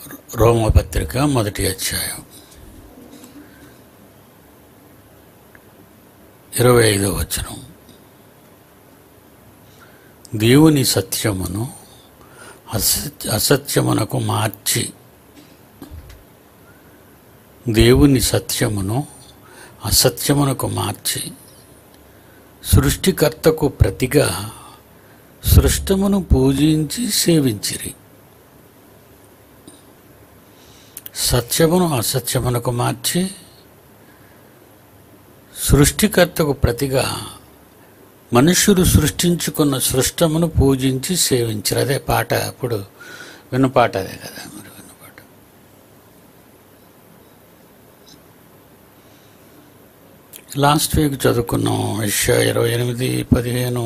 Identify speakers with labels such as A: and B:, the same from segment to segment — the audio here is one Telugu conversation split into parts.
A: రోమపత్రిక మొదటి అధ్యాయం ఇరవై ఐదో వచనం దేవుని సత్యమును అసత్య అసత్యమునకు మార్చి దేవుని సత్యమును అసత్యమునకు మార్చి సృష్టికర్తకు ప్రతిగా సృష్టమును పూజించి సేవించిరి సత్యమును అసత్యమునకు మార్చి సృష్టికర్తకు ప్రతిగా మనుషులు సృష్టించుకున్న సృష్టమును పూజించి సేవించరు అదే పాట అప్పుడు విన్న పాట అదే కదా మరి విన్న పాట లాస్ట్ వీక్ చదువుకున్నాం ఇషా ఇరవై ఎనిమిది పదిహేను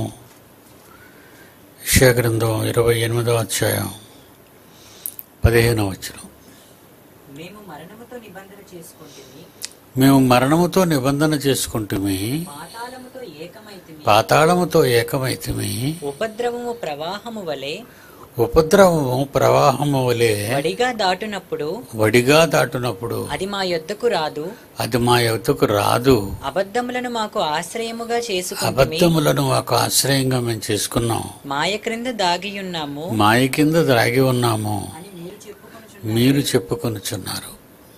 A: ఇషా గ్రంథం ఇరవై ఎనిమిదో అధ్యాయం పదిహేనో వచ్చిన
B: మేము మరణముతో నిబంధన చేసుకుంటుంది
A: మేము మరణముతో నిబంధన చేసుకుంటుమి
B: పాతాళముతో ఏకమైతిమి
A: పాతాళముతో ఏకమైతిమి
B: ఉపద్రవము ప్రవాహము వలె
A: ఉపద్రవము ప్రవాహము వలె
B: వడిగా దాటునప్పుడు
A: వడిగా దాటునప్పుడు
B: అది మా యొద్దకు రాదు
A: అది మా యువతకు రాదు
B: అబద్ధములను మాకు ఆశ్రయముగా చేసుకుంటుమి
A: అబద్ధములను మాకు ఆశ్రయంగా మేము చేసుకున్నాం
B: మాయ క్రింద దాగియున్నాము
A: మాయ కింద ద్రాగి ఉన్నాము
B: అని మీరు చెప్పుకొనుచున్నారు
A: మీరు చెప్పుకొనుచున్నారు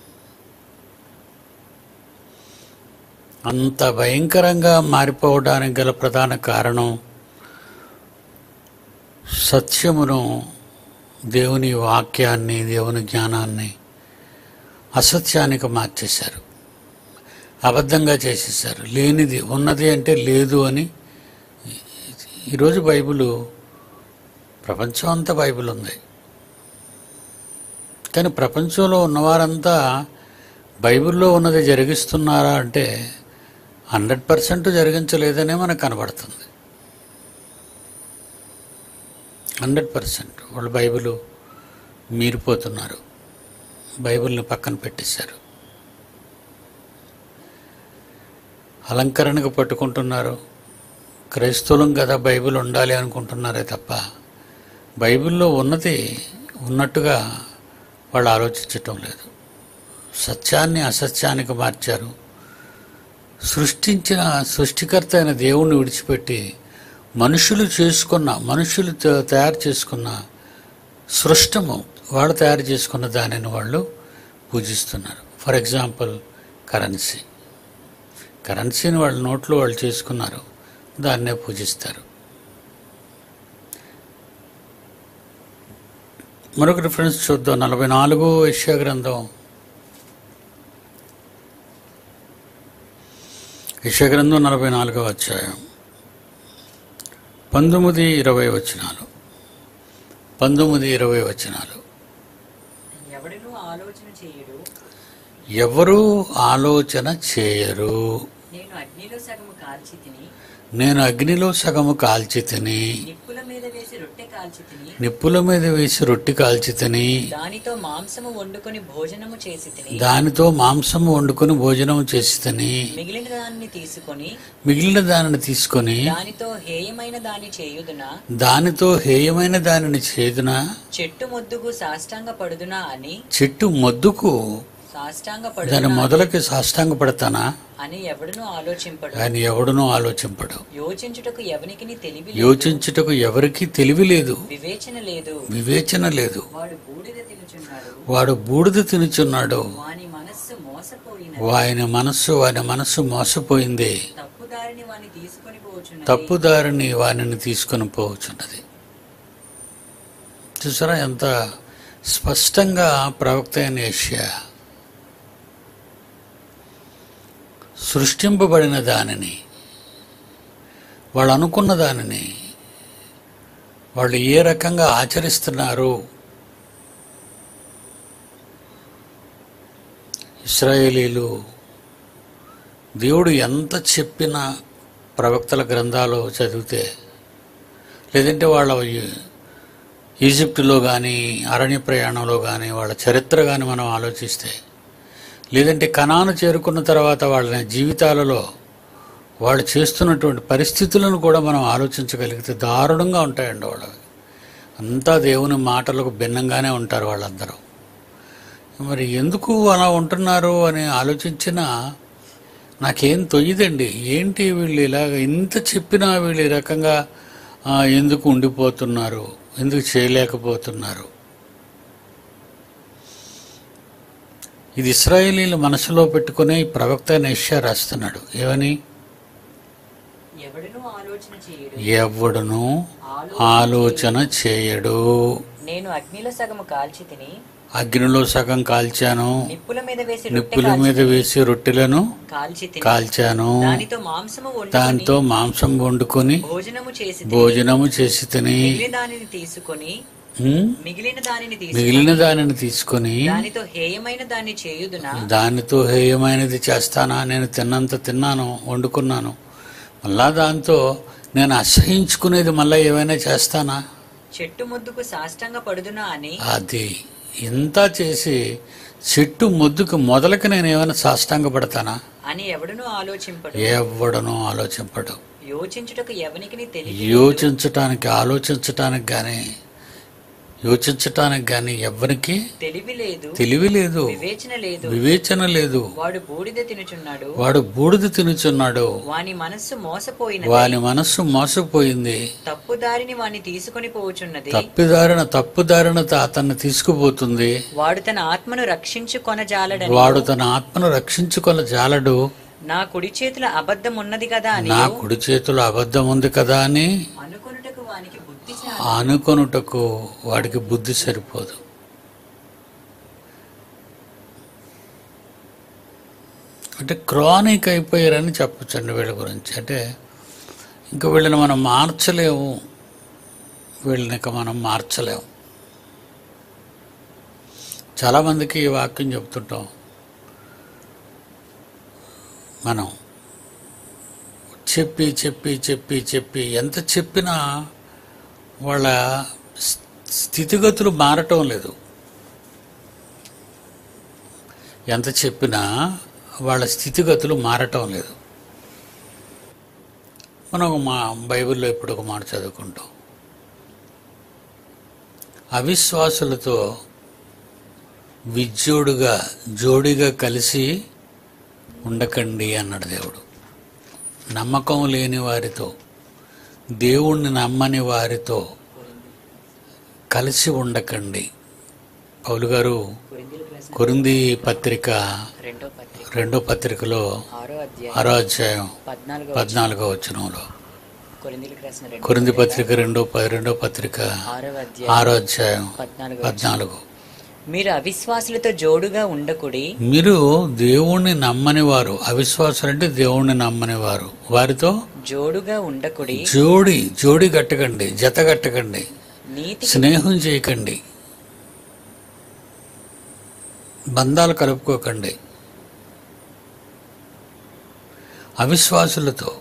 A: అంత భయంకరంగా మారిపోవడానికి గల ప్రధాన కారణం సత్యమును దేవుని వాక్యాన్ని దేవుని జ్ఞానాన్ని అసత్యానికి మార్చేశారు అబద్ధంగా చేసేసారు లేనిది ఉన్నది అంటే లేదు అని ఈరోజు బైబిల్ ప్రపంచం అంతా బైబిల్ ఉంది కానీ ప్రపంచంలో ఉన్నవారంతా బైబిల్లో ఉన్నది జరిగిస్తున్నారా అంటే హండ్రెడ్ పర్సెంట్ జరిగించలేదనే మనకు కనబడుతుంది హండ్రెడ్ పర్సెంట్ వాళ్ళు బైబిల్ మీరిపోతున్నారు బైబిల్ని పక్కన పెట్టేశారు అలంకరణకు పట్టుకుంటున్నారు క్రైస్తవులం కదా బైబిల్ ఉండాలి అనుకుంటున్నారే తప్ప బైబిల్లో ఉన్నది ఉన్నట్టుగా వాళ్ళు ఆలోచించటం లేదు సత్యాన్ని అసత్యానికి మార్చారు సృష్టించిన సృష్టికర్త అయిన దేవుణ్ణి విడిచిపెట్టి మనుషులు చేసుకున్న మనుషులు త- తయారు చేసుకున్న సృష్టము వాళ్ళు తయారు చేసుకున్న దానిని వాళ్ళు పూజిస్తున్నారు ఫర్ ఎగ్జాంపుల్ కరెన్సీ కరెన్సీని వాళ్ళ నోట్లో వాళ్ళు చేసుకున్నారు దాన్నే పూజిస్తారు మరొక రిఫరెన్స్ చూద్దాం నలభై నాలుగు యెషయా గ్రంథం యెషయా గ్రంథం నలభై నాలుగవ అధ్యాయం పంతొమ్మిది ఇరవై వచనాలు పంతొమ్మిది ఇరవై వచనాలు
B: ఎవడనూ ఆలోచన చేయుడు
A: ఎవరూ ఆలోచన చేయరు
B: నేను అగ్నిలో సగము కాల్చి తిని
A: నేను అగ్నిలో సగము కాల్చి తిని
B: నిప్పుల మీద వేసి రొట్టె కాల్చి తిని
A: నిప్పుల మీద వేసి రొట్టి కాల్చి తిని
B: దానితో మాంసము వండుకొని భోజనము చేసి తిని
A: దానితో మాంసం వండుకొని భోజనం చేసి తిని
B: మిగిలిన దాన్ని తీసుకొని
A: మిగిలిన దానిని తీసుకొని
B: దానితో హేయమైన దాని చేయుదునా
A: దానితో హేయమైన దానిని చేదున
B: చెట్టు మొద్దుకు సాష్టాంగ పడుదునా అని
A: చెట్టు మొద్దుకు
B: సాష్టాంగ
A: దాని
B: పడుదునా
A: మొదలకి సాష్టాంగ పడతానా
B: అని ఎవడునూ ఆలోచింపడు
A: ఆయన ఎవడునూ ఆలోచింపడు
B: యోచించుటకు ఎవనికి తెలివి లేదు,
A: యోచించుటకు ఎవరికీ తెలివి లేదు
B: వివేచన లేదు
A: వివేచన లేదు
B: వాడు బూడిద తినుచున్నాడు
A: వాడు బూడిద తినుచున్నాడు
B: వాని మనస్సు మోసపోయిన
A: వాని మనస్సు వాని మనస్సు మోసపోయింది
B: తప్పుదారిని వాని తీసుకొని పోచున్నది
A: తప్పుదారిని వానిని తీసుకొని పోవచ్చున్నది చూసారా ఎంత స్పష్టంగా ప్రవక్త అయిన ఏషియా సృష్టింపబడిన దానిని వాళ్ళు అనుకున్న దానిని వాళ్ళు ఏ రకంగా ఆచరిస్తున్నారు ఇస్రాయేలీలు దేవుడు ఎంత చెప్పినా ప్రవక్తల గ్రంథాలు చదివితే లేదంటే వాళ్ళ ఈ- ఈజిప్టులో కానీ అరణ్య ప్రయాణంలో కానీ వాళ్ళ చరిత్ర కానీ మనం ఆలోచిస్తే లేదంటే కణాను చేరుకున్న తర్వాత వాళ్ళ జీవితాలలో వాళ్ళు చేస్తున్నటువంటి పరిస్థితులను కూడా మనం ఆలోచించగలిగితే దారుణంగా ఉంటాయండి వాళ్ళవి అంతా దేవుని మాటలకు భిన్నంగానే ఉంటారు వాళ్ళందరూ మరి ఎందుకు అలా ఉంటున్నారు అని ఆలోచించిన నాకేం తొయ్యదండి ఏంటి వీళ్ళు ఇలాగ ఇంత చెప్పినా వీళ్ళు ఈ రకంగా ఆ, ఎందుకు ఉండిపోతున్నారు ఎందుకు చేయలేకపోతున్నారు ఇది ఇస్రాయేలీల మనసులో పెట్టుకునే ఈ ప్రవక్త అయిన యెషయా రాస్తున్నాడు ఏమని
B: ఎవడును ఆలోచన చేయడు
A: ఎవడును ఆలోచన చేయడు
B: నేను అగ్నిలో సగము కాల్చి తిని
A: అగ్నిలో సగం కాల్చాను
B: నిప్పుల మీద వేసి రొట్టె
A: నిప్పుల మీద వేసి రొట్టెలను
B: కాల్చి తిని
A: కాల్చాను
B: దానితో మాంసము వండుకొని
A: దాంతో మాంసం వండుకొని
B: భోజనము చేసి తిని,
A: భోజనము చేసి తిని
B: మిగిలిన దానిని తీసుకొని
A: ఉమ్,
B: మిగిలిన దానిని తీసుకొని
A: మిగిలిన దానిని తీసుకొని
B: దానితో హేయమైన దాన్ని చేయుదునా
A: దానితో హేయమైనది చేస్తానా నేను తిన్నంత తిన్నాను వండుకున్నాను మళ్ళా దాంతో నేను అసహించుకునేది మళ్ళీ ఏమైనా చేస్తానా
B: చెట్టు ముద్దుకు సాష్టంగా పడుదునా అని
A: అది ఇంత చేసి చెట్టు ముద్దుకు మొదలకి నేను ఏమైనా సాష్టాంగ పడతానా
B: అని ఎవడును ఆలోచింపడు
A: ఎవడనో ఆలోచింపడు
B: యోచించుటకు ఎవనికి తెలివి
A: యోచించటానికి ఆలోచించటానికి కానీ యోచించటానికి కానీ ఎవరికి
B: తెలివి లేదు
A: తెలివి లేదు
B: వివేచన లేదు
A: వివేచన లేదు
B: వాడు బూడిద తినుచున్నాడు
A: వాడు బూడిద తినుచున్నాడు
B: వాని మనస్సు మోసపోయిన
A: వాని మనస్సు మోసపోయింది
B: తప్పు దారిని వాని తీసుకొని పోవుచున్నది
A: తప్పిదారిన తప్పుదారిన అతన్ని తీసుకుపోతుంది
B: వాడు తన ఆత్మను రక్షించుకొనజాలడని
A: వాడు తన ఆత్మను రక్షించుకొన జాలడు
B: నా కుడి చేతుల అబద్ధం ఉన్నది కదా అని
A: నా కుడి చేతిలో అబద్ధం ఉంది కదా అని
B: అనుకొనుటకు వానికి బుద్ధి చాలదు.
A: అనుకొనుటకు వాడికి బుద్ధి సరిపోదు అంటే క్రానిక్ అయిపోయారని చెప్పచ్చండి వీళ్ళ గురించి అంటే ఇంకా వీళ్ళని మనం మార్చలేము వీళ్ళని ఇక మనం మార్చలేము చాలామందికి ఈ వాక్యం చెప్తుంటాం మనం చెప్పి చెప్పి చెప్పి చెప్పి ఎంత చెప్పినా వాళ్ళ స్- స్థితిగతులు మారటం లేదు ఎంత చెప్పినా వాళ్ళ స్థితిగతులు మారటం లేదు మనం మా బైబిల్లో ఇప్పుడు ఒక మాట చదువుకుంటాం అవిశ్వాసులతో విజ్జోడుగా జోడిగా కలిసి ఉండకండి అన్నాడు దేవుడు నమ్మకం లేని వారితో దేవుణ్ణి నమ్మని వారితో కలిసి ఉండకండి పౌలు గారు
B: కొరింథీయులకు రాసిన
A: కొరింది పత్రిక
B: రెండో పత్రిక
A: రెండో పత్రికలో
B: ఆరో అధ్యాయం
A: ఆరో అధ్యాయం
B: పద్నాలుగో
A: పద్నాలుగో వచనంలో
B: కొరింథీయులకు రాసిన రెండో
A: కొరింది పత్రిక రెండో ప- రెండో పత్రిక
B: ఆరో అధ్యాయం
A: ఆరో అధ్యాయం
B: పద్నాలుగో
A: పద్నాలుగు
B: మీరు అవిశ్వాసులతో జోడుగా ఉండకుడి
A: మీరు దేవుణ్ణి నమ్మని వారు అవిశ్వాసులు అంటే దేవుణ్ణి నమ్మని వారు వారితో
B: జోడుగా ఉండకుడి
A: జోడి జోడి కట్టకండి జత కట్టకండి
B: నీతి
A: స్నేహం చేయకండి బంధాలు కలుపుకోకండి అవిశ్వాసులతో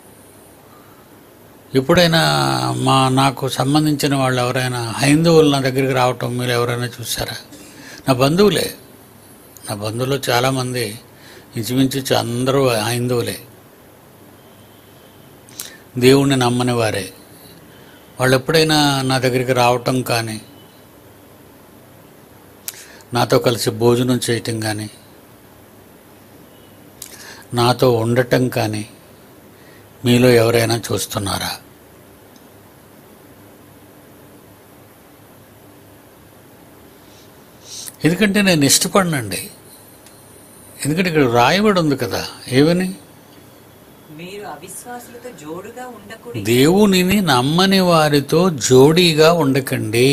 A: ఎప్పుడైనా మా నాకు సంబంధించిన వాళ్ళు ఎవరైనా హైందవులు నా దగ్గరికి రావటం మీరు ఎవరైనా చూసారా నా బంధువులే నా బంధువులు చాలామంది ఇంచుమించు అందరూ హైందవులే దేవుణ్ణి నమ్మని వారే వాళ్ళు ఎప్పుడైనా నా దగ్గరికి రావటం కానీ నాతో కలిసి భోజనం చేయటం కానీ నాతో ఉండటం కానీ మీలో ఎవరైనా చూస్తున్నారా ఎందుకంటే నేను ఇష్టపడనండి ఎందుకంటే ఇక్కడ రాయబడి ఉంది కదా ఏమని
B: మీరు అవిశ్వాసులతో జోడుగా ఉండకుడి
A: దేవునిని నమ్మని వారితో జోడీగా ఉండకండి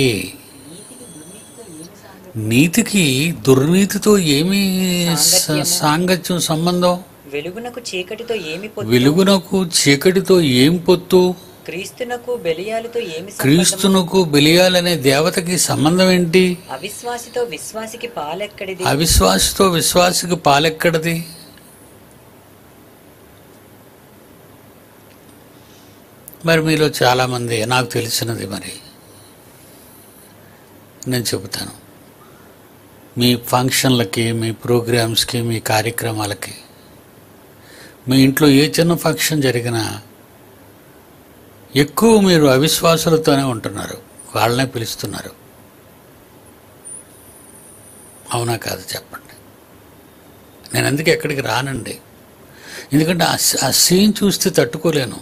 B: నీతికి దుర్నీతితో ఏమి సాంగత్యం?
A: నీతికి దుర్నీతితో ఏమి స- సాంగత్యం సంబంధం
B: వెలుగునకు చీకటితో ఏమి పొత్తు
A: వెలుగునకు చీకటితో ఏం పొత్తు
B: క్రీస్తునకు బెలియాలతో ఏమి సంబంధము?
A: క్రీస్తునకు బెలియాలనే దేవతకి సంబంధం ఏంటి
B: అవిశ్వాసితో విశ్వాసికి పాలెక్కడిది
A: అవిశ్వాసతో విశ్వాసికి పాలెక్కడది మరి మీలో చాలామంది నాకు తెలిసినది మరి నేను చెబుతాను మీ ఫంక్షన్లకి మీ ప్రోగ్రామ్స్కి మీ కార్యక్రమాలకి మీ ఇంట్లో ఏ చిన్న ఫంక్షన్ జరిగినా ఎక్కువ మీరు అవిశ్వాసులతోనే ఉంటున్నారు వాళ్ళనే పిలుస్తున్నారు అవునా కాదు చెప్పండి నేను అందుకే ఎక్కడికి రానండి ఎందుకంటే ఆ స- ఆ సీన్ చూస్తే తట్టుకోలేను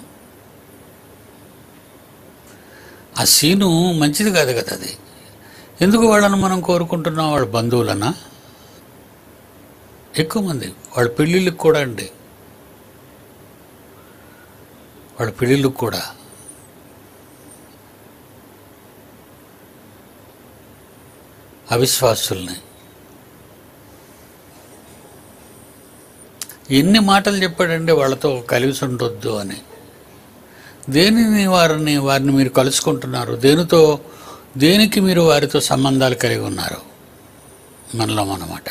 A: ఆ సీను మంచిది కాదు కదా అది ఎందుకు వాళ్ళని మనం కోరుకుంటున్నాం వాళ్ళ బంధువులనా ఎక్కువ మంది వాళ్ళ పెళ్ళిళ్ళకి కూడా అండి వాళ్ళ పెళ్ళిళ్ళకి కూడా అవిశ్వాసుల్ని ఎన్ని మాటలు చెప్పాడండి వాళ్ళతో కలిసి ఉండొద్దు అని దేనిని వారిని వారిని మీరు కలుసుకుంటున్నారు దేనితో దేనికి మీరు వారితో సంబంధాలు కలిగి ఉన్నారు మనలో అన్నమాట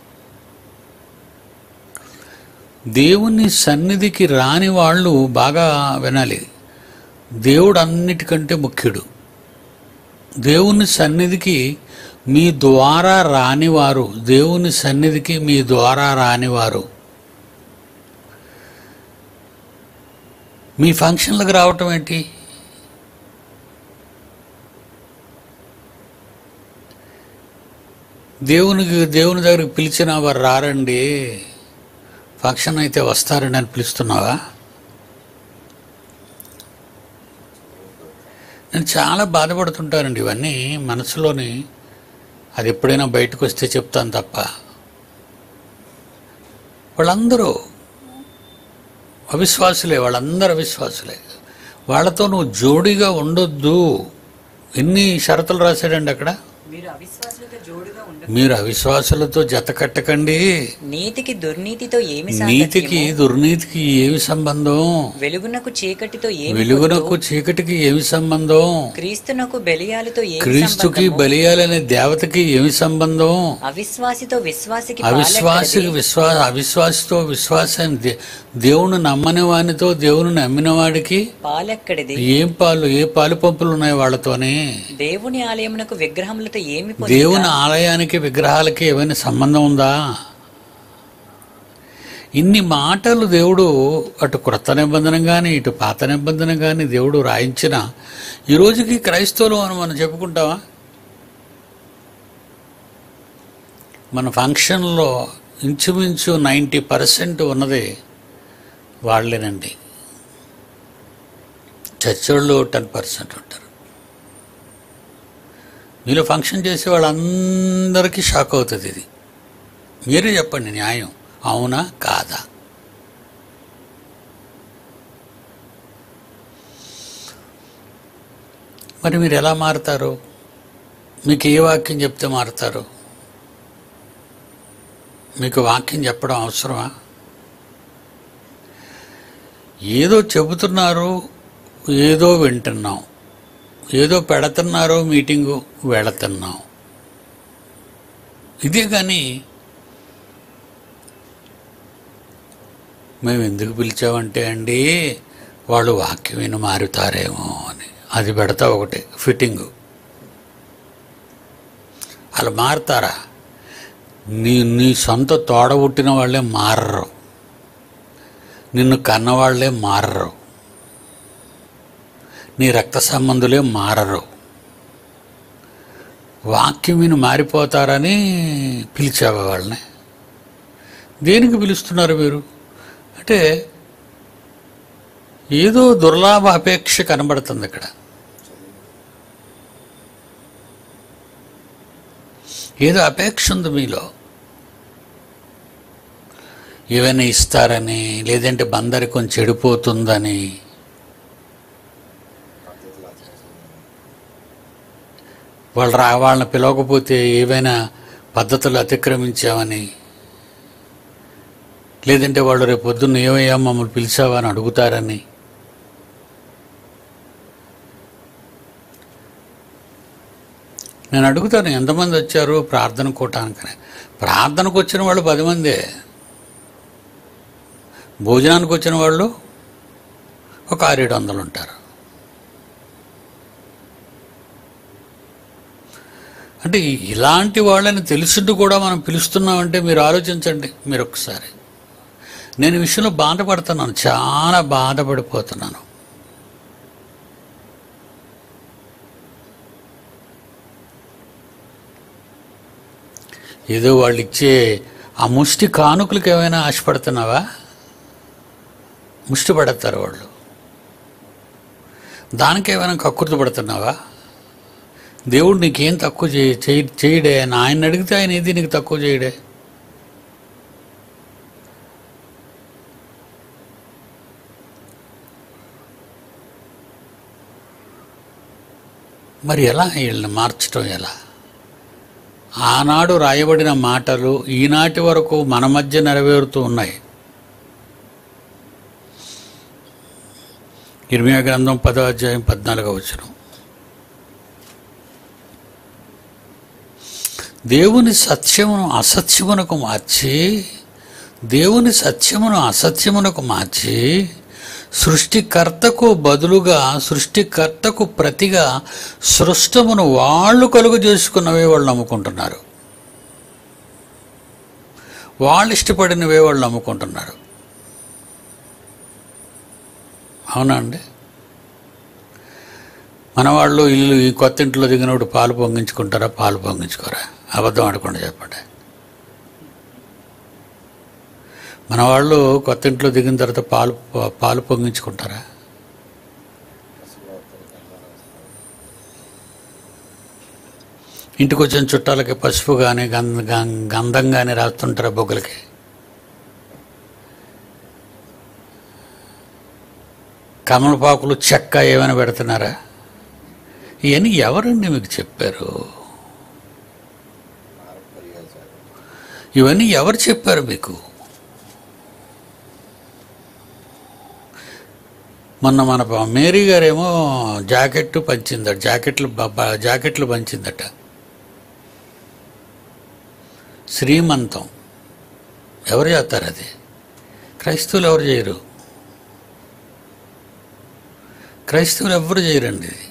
A: దేవుని సన్నిధికి రాని వాళ్ళు బాగా వినాలి దేవుడు అన్నిటికంటే ముఖ్యుడు దేవుని సన్నిధికి మీ ద్వారా రానివారు దేవుని సన్నిధికి మీ ద్వారా రానివారు మీ ఫంక్షన్లకు రావటం ఏంటి దేవునికి దేవుని దగ్గరికి పిలిచిన వారు రారండి ఫంక్షన్ అయితే వస్తారండి అని పిలుస్తున్నావా నేను చాలా బాధపడుతుంటానండి ఇవన్నీ మనసులోని అది ఎప్పుడైనా బయటకు వస్తే చెప్తాను తప్ప వాళ్ళందరూ అవిశ్వాసులే వాళ్ళందరూ అవిశ్వాసులే వాళ్ళతో నువ్వు జోడిగా ఉండొద్దు ఎన్ని షరతులు రాశాడండి అక్కడ
B: మీరు అవిశ్వాసులతో జోడుగా ఉండ
A: మీరు అవిశ్వాసులతో జత కట్టకండి
B: నీతికి దుర్నీతితో ఏమి
A: నీతికి
B: సాంగత్యము?
A: దుర్నీతికి ఏమి సంబంధం
B: వెలుగునకు చీకటితో ఏమి
A: వెలుగునకు
B: పొత్తు?
A: చీకటికి ఏమి సంబంధం
B: క్రీస్తునకు బెలియాలతో ఏమి
A: క్రీస్తుకి
B: సంబంధము?
A: బలియాలనే దేవతకి ఏమి సంబంధం
B: అవిశ్వాసితో విశ్వాసికి
A: అవిశ్వాసికి
B: పాలెక్కడిది?
A: విశ్వాస అవిశ్వాసితో విశ్వాసాన్ని దే- దేవుని నమ్మని వానితో దేవుని నమ్మిన వాడికి
B: పాలెక్కడిది
A: ఏం పాలు ఏ పాలు పంపులు ఉన్నాయి వాళ్ళతోనే
B: దేవుని ఆలయమునకు విగ్రహములతో ఏమి పొందిక?
A: దేవుని ఆలయానికి విగ్రహాలకి ఏమైనా సంబంధం ఉందా ఇన్ని మాటలు దేవుడు అటు క్రొత్త నిబంధన కానీ ఇటు పాత నిబంధన కానీ దేవుడు రాయించిన ఈ రోజుకి క్రైస్తవులు అని మనం చెప్పుకుంటామా మన ఫంక్షన్లో ఇంచుమించు నైంటీ పర్సెంట్ ఉన్నది వాళ్ళేనండి చర్చ్ వాళ్ళు టెన్ పర్సెంట్ ఉంటారు మీలో ఫంక్షన్ చేసే వాళ్ళందరికీ షాక్ అవుతుంది ఇది మీరే చెప్పండి న్యాయం అవునా కాదా మరి మీరు ఎలా మారుతారు మీకు ఏ వాక్యం చెప్తే మారుతారు మీకు వాక్యం చెప్పడం అవసరమా ఏదో చెబుతున్నారు ఏదో వింటున్నాం ఏదో పెడుతున్నారు మీటింగు వెళుతున్నాం ఇదే కానీ మేము ఎందుకు పిలిచామంటే అండి వాళ్ళు వాక్యం విని మారుతారేమో అని అది పెడతా ఒకటి ఫిట్టింగు అలా మారుతారా నీ నీ సొంత తోడ పుట్టిన వాళ్ళే మారరు నిన్ను కన్నవాళ్లే మారరు నీ రక్త సంబంధులే మారరు వాక్యం విని మారిపోతారని పిలిచావా వాళ్ళని దేనికి పిలుస్తున్నారు మీరు అంటే ఏదో దుర్లాభ అపేక్ష కనబడుతుంది ఇక్కడ ఏదో అపేక్ష ఉంది మీలో ఏమైనా ఇస్తారని లేదంటే బందరికం చెడిపోతుందని వాళ్ళు రా వాళ్ళని పిలవకపోతే ఏవైనా పద్ధతులు అతిక్రమించామని లేదంటే వాళ్ళు రేపు పొద్దున్న ఏమయ్యా మమ్మల్ని పిలిచావా అని అడుగుతారని నేను అడుగుతాను ఎంతమంది వచ్చారు ప్రార్థన కూటానికి ప్రార్థనకు వచ్చిన వాళ్ళు పది మందే భోజనానికి వచ్చిన వాళ్ళు ఒక ఆరేడు వందలు ఉంటారు అంటే ఇలాంటి వాళ్ళని తెలుసుంటూ కూడా మనం పిలుస్తున్నామంటే మీరు ఆలోచించండి మీరు ఒకసారి నేను ఈ విషయంలో బాధపడుతున్నాను చాలా బాధపడిపోతున్నాను ఏదో వాళ్ళు ఇచ్చే ఆ ముష్టి కానుకలకు ఏమైనా ఆశపడుతున్నావా ముష్టి పడతారు వాళ్ళు దానికి ఏమైనా కక్కుర్తి పడుతున్నావా దేవుడు నీకేం తక్కువ చేయ చేయ- చేయడే అని ఆయన అడిగితే ఆయన ఏది నీకు తక్కువ చేయడే మరి ఎలా వీళ్ళని మార్చడం ఎలా ఆనాడు రాయబడిన మాటలు ఈనాటి వరకు మన మధ్య నెరవేరుతూ ఉన్నాయి ఇర్మియా గ్రంథం పదో అధ్యాయం పద్నాలుగో వచ్చిన దేవుని సత్యమును అసత్యమునకు మార్చి దేవుని సత్యమును అసత్యమునకు మార్చి సృష్టికర్తకు బదులుగా సృష్టికర్తకు ప్రతిగా సృష్టమును వాళ్ళు కలుగు చేసుకున్నవే వాళ్ళు నమ్ముకుంటున్నారు వాళ్ళు ఇష్టపడినవే వాళ్ళు నమ్ముకుంటున్నారు అవునా అండి మన వాళ్ళు ఇల్లు ఈ కొత్త ఇంట్లో దిగినప్పుడు పాలు పొంగించుకుంటారా పాలు పొంగించుకోరా అబద్ధం ఆడకుండా చెప్పండి మన వాళ్ళు కొత్త ఇంట్లో దిగిన తర్వాత పాలు పాలు పొంగించుకుంటారా ఇంటికి వచ్చిన చుట్టాలకి పసుపు కానీ గంధ గం- గంధం కానీ రాస్తుంటారా బొగ్గులకి కమలపాకులు చెక్క ఏమైనా పెడుతున్నారా ఇవన్నీ ఎవరండి మీకు చెప్పారు ఇవన్నీ ఎవరు చెప్పారు మీకు మొన్న మన ప- మేరీ గారేమో జాకెట్ పంచిందట జాకెట్లు బ- బ- జాకెట్లు పంచిందట శ్రీమంతం ఎవరు చేస్తారు అది క్రైస్తవులు ఎవరు చేయరు క్రైస్తవులు ఎవరు చేయరండి ఇది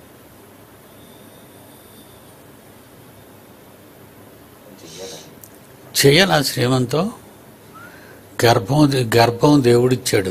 A: చేయాలా శ్రీమంతం గర్భం గర్భం దేవుడిచ్చాడు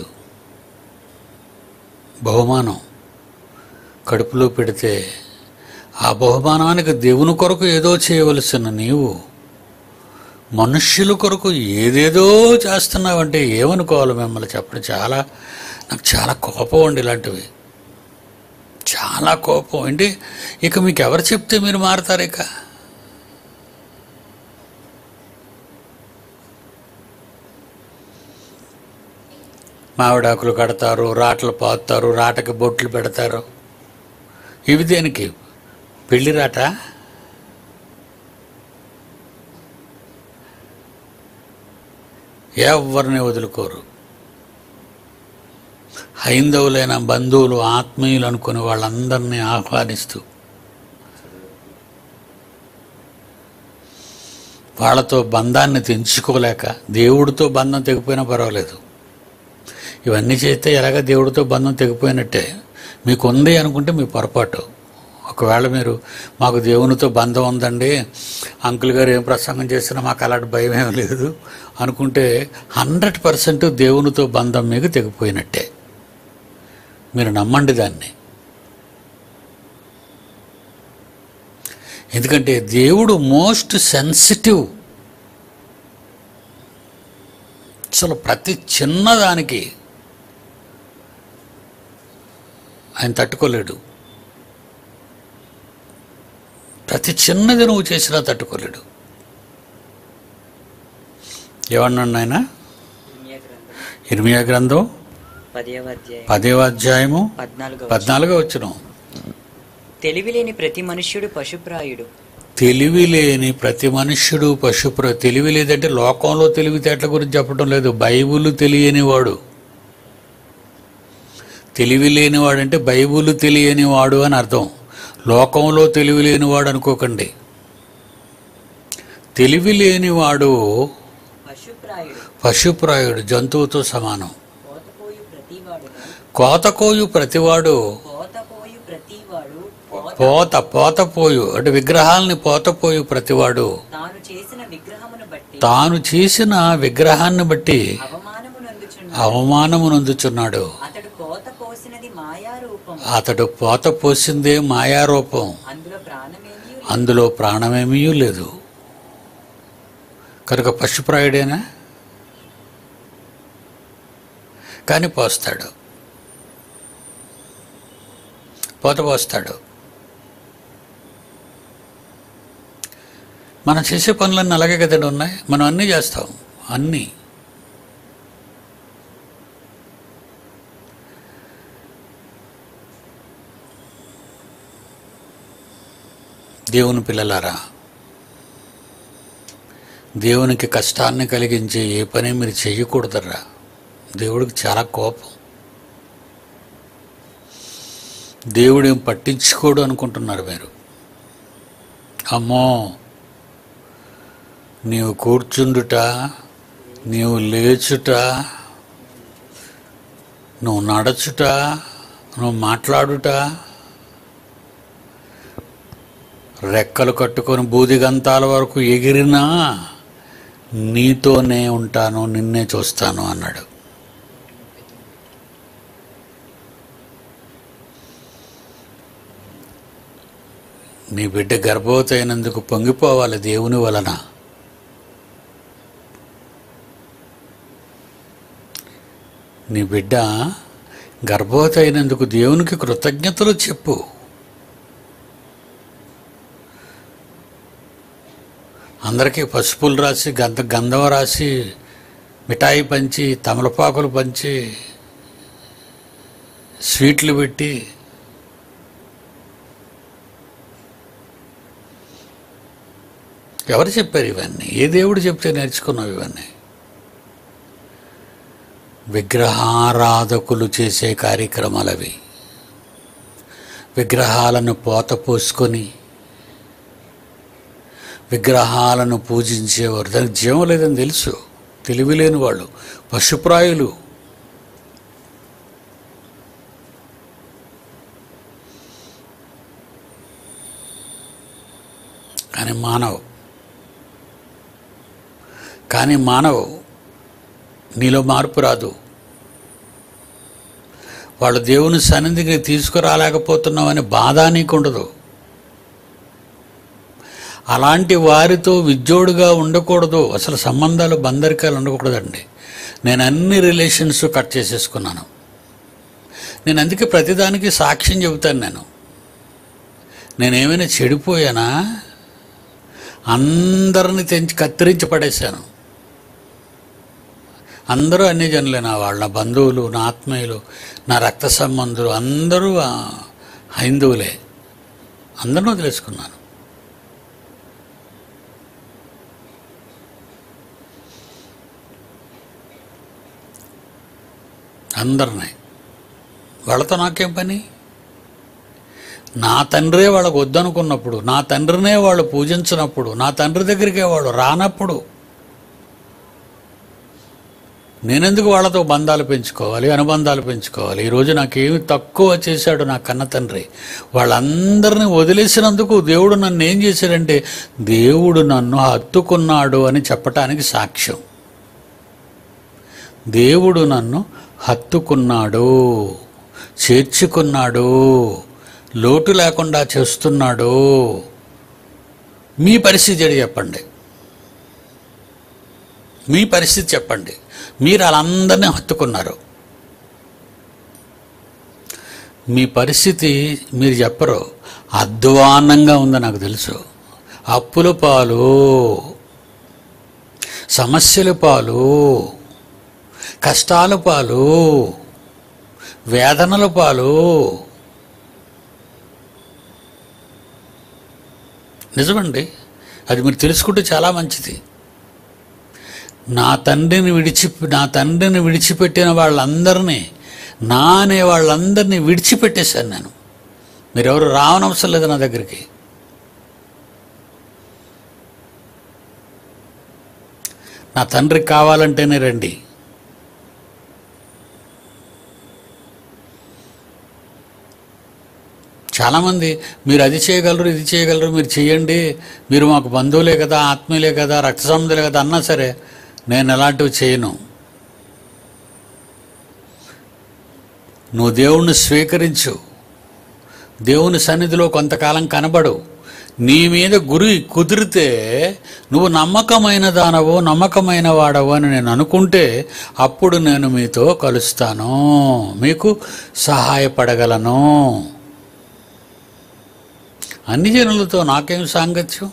A: బహుమానం కడుపులో పెడితే ఆ బహుమానానికి దేవుని కొరకు ఏదో చేయవలసిన నీవు మనుష్యుల కొరకు ఏదేదో చేస్తున్నావంటే ఏమనుకోవాలి మిమ్మల్ని చెప్పడం చాలా నాకు చాలా కోపం అండి ఇలాంటివి చాలా కోపం ఏంటి ఇక మీకు ఎవరు చెప్తే మీరు మారతారు ఇక మామిడాకులు కడతారు రాటలు పోతారు రాటకి బొట్లు పెడతారు ఇవి దేనికి పెళ్లి రాట ఎవరిని వదులుకోరు హైందవులైన బంధువులు ఆత్మీయులు అనుకుని వాళ్ళందరినీ ఆహ్వానిస్తూ వాళ్ళతో బంధాన్ని తెంచుకోలేక దేవుడితో బంధం తెగిపోయినా పర్వాలేదు ఇవన్నీ చేస్తే ఎలాగ దేవుడితో బంధం తెగిపోయినట్టే మీకు ఉంది అనుకుంటే మీ పొరపాటు ఒకవేళ మీరు మాకు దేవునితో బంధం ఉందండి అంకుల్ గారు ఏం ప్రసంగం చేసినా మాకు అలాంటి భయం ఏం లేదు అనుకుంటే హండ్రెడ్ పర్సెంట్ దేవునితో బంధం మీకు తెగిపోయినట్టే మీరు నమ్మండి దాన్ని ఎందుకంటే దేవుడు మోస్ట్ సెన్సిటివ్ అసలు ప్రతి చిన్నదానికి ఆయన తట్టుకోలేడు ప్రతి చిన్నది నువ్వు చేసినా తట్టుకోలేడు ఏమన్నాడు ఆయన
B: ఇర్మియా గ్రంథం
A: ఇర్మియా గ్రంథం
B: పదవ అధ్యాయం
A: పదేవ అధ్యాయము
B: పద్నాలుగవ
A: పద్నాలుగో వచ్చిన
B: తెలివిలేని ప్రతి మనుష్యుడు పశుప్రాయుడు
A: తెలివి లేని ప్రతి మనుష్యుడు పశుప్ర తెలివి లేదంటే లోకంలో తెలివితేటల గురించి చెప్పడం లేదు బైబుల్ తెలియని వాడు తెలివి లేనివాడంటే బైబుల్ తెలియని వాడు అని అర్థం లోకంలో తెలివి లేనివాడు అనుకోకండి తెలివి లేనివాడు
B: పశుప్రాయుడు
A: పశుప్రాయుడు జంతువుతో సమానం
B: పోతపోయు ప్రతివాడు
A: కోతకోయు ప్రతివాడు
B: పోతపోయు ప్రతివాడు పోత
A: పోత పోతపోయు అంటే విగ్రహాల్ని పోతపోయు ప్రతివాడు
B: తాను చేసిన విగ్రహమును బట్టి
A: తాను చేసిన విగ్రహాన్ని బట్టి
B: అవమానమునందుచున్న
A: అవమానమునందుచున్నాడు
B: అతడు కోత కోసినది మాయా రూపం
A: అతడు పోత పోసిందే మాయారూపం
B: అందులో ప్రాణమేమీ
A: అందులో ప్రాణమేమీ లేదు కనుక పశుప్రాయుడేనా కానీ పోస్తాడు పోత పోస్తాడు మనం చేసే పనులన్నీ అలాగే కదండి ఉన్నాయి మనం అన్నీ చేస్తాం అన్నీ దేవుని పిల్లలారా దేవునికి కష్టాన్ని కలిగించే ఏ పని మీరు చేయకూడదరా దేవుడికి చాలా కోపం దేవుడు ఏం పట్టించుకోడు అనుకుంటున్నారు మీరు అమ్మో నీవు కూర్చుండుట నీవు లేచుట నువ్వు నడచుట నువ్వు మాట్లాడుట రెక్కలు కట్టుకొని బూదిగంతాల వరకు ఎగిరినా నీతోనే ఉంటాను నిన్నే చూస్తాను అన్నాడు నీ బిడ్డ గర్భవతి అయినందుకు పొంగిపోవాలి దేవుని వలన నీ బిడ్డ గర్భవతి అయినందుకు దేవునికి కృతజ్ఞతలు చెప్పు అందరికీ పసుపులు రాసి గంధ గంధం రాసి మిఠాయి పంచి తమలపాకులు పంచి స్వీట్లు పెట్టి ఎవరు చెప్పారు ఇవన్నీ ఏ దేవుడు చెప్తే నేర్చుకున్నావు ఇవన్నీ విగ్రహారాధకులు చేసే కార్యక్రమాలు అవి విగ్రహాలను పోత పోసుకొని విగ్రహాలను పూజించేవారు దానికి జీవం లేదని తెలుసు తెలివి లేని వాళ్ళు పశుప్రాయులు కానీ మానవ్ కానీ మానవ్ నీలో మార్పు రాదు వాళ్ళు దేవుని సన్నిధికి తీసుకురాలేకపోతున్నామని బాధ నీకుండదు అలాంటి వారితో విద్యోడుగా ఉండకూడదు అసలు సంబంధాలు బందరికాలు ఉండకూడదండి నేను అన్ని రిలేషన్స్ కట్ చేసేసుకున్నాను నేను అందుకే ప్రతిదానికి సాక్ష్యం చెబుతాను నేను నేనేమైనా చెడిపోయానా అందరిని తెంచి కత్తిరించి పడేశాను అందరూ అన్ని జనులే నా వాళ్ళు నా బంధువులు నా ఆత్మీయులు నా రక్త సంబంధులు అందరూ ఆ, హైందువులే అందరిని వదిలేసుకున్నాను అందరినీ వాళ్ళతో నాకేం పని నా తండ్రే వాళ్ళకు వద్దనుకున్నప్పుడు నా తండ్రినే వాళ్ళు పూజించినప్పుడు నా తండ్రి దగ్గరికే వాళ్ళు రానప్పుడు నేనెందుకు వాళ్ళతో బంధాలు పెంచుకోవాలి అనుబంధాలు పెంచుకోవాలి ఈరోజు నాకేమి తక్కువ చేశాడు నా కన్న తండ్రి వాళ్ళందరినీ వదిలేసినందుకు దేవుడు నన్ను ఏం చేశాడంటే దేవుడు నన్ను హత్తుకున్నాడు అని చెప్పటానికి సాక్ష్యం దేవుడు నన్ను హత్తుకున్నాడు చేర్చుకున్నాడు లోటు లేకుండా చేస్తున్నాడు మీ పరిస్థితి ఏంటి చెప్పండి మీ పరిస్థితి చెప్పండి మీరు వాళ్ళందరినీ హత్తుకున్నారు మీ పరిస్థితి మీరు చెప్పరు అధ్వానంగా ఉందో నాకు తెలుసు అప్పుల పాలు సమస్యల పాలు కష్టాల పాలు వేదనల పాలు నిజమండి అది మీరు తెలుసుకుంటే చాలా మంచిది నా తండ్రిని విడిచి నా తండ్రిని విడిచిపెట్టిన వాళ్ళందరినీ నా అనే వాళ్ళందరినీ విడిచిపెట్టేశాను నేను మీరెవరు రావనవసరం లేదు నా దగ్గరికి నా తండ్రికి కావాలంటేనే రండి చాలామంది మీరు అది చేయగలరు ఇది చేయగలరు మీరు చేయండి మీరు మాకు బంధువులే కదా ఆత్మీయులే కదా రక్త సంబంధులే కదా అన్నా సరే నేను ఎలాంటివి చేయను నువ్వు దేవుణ్ణి స్వీకరించు దేవుని సన్నిధిలో కొంతకాలం కనబడు నీ మీద గురి కుదిరితే నువ్వు నమ్మకమైన దానవు నమ్మకమైన వాడవు అని నేను అనుకుంటే అప్పుడు నేను మీతో కలుస్తాను మీకు సహాయపడగలను అన్ని జనులతో నాకేం సాంగత్యం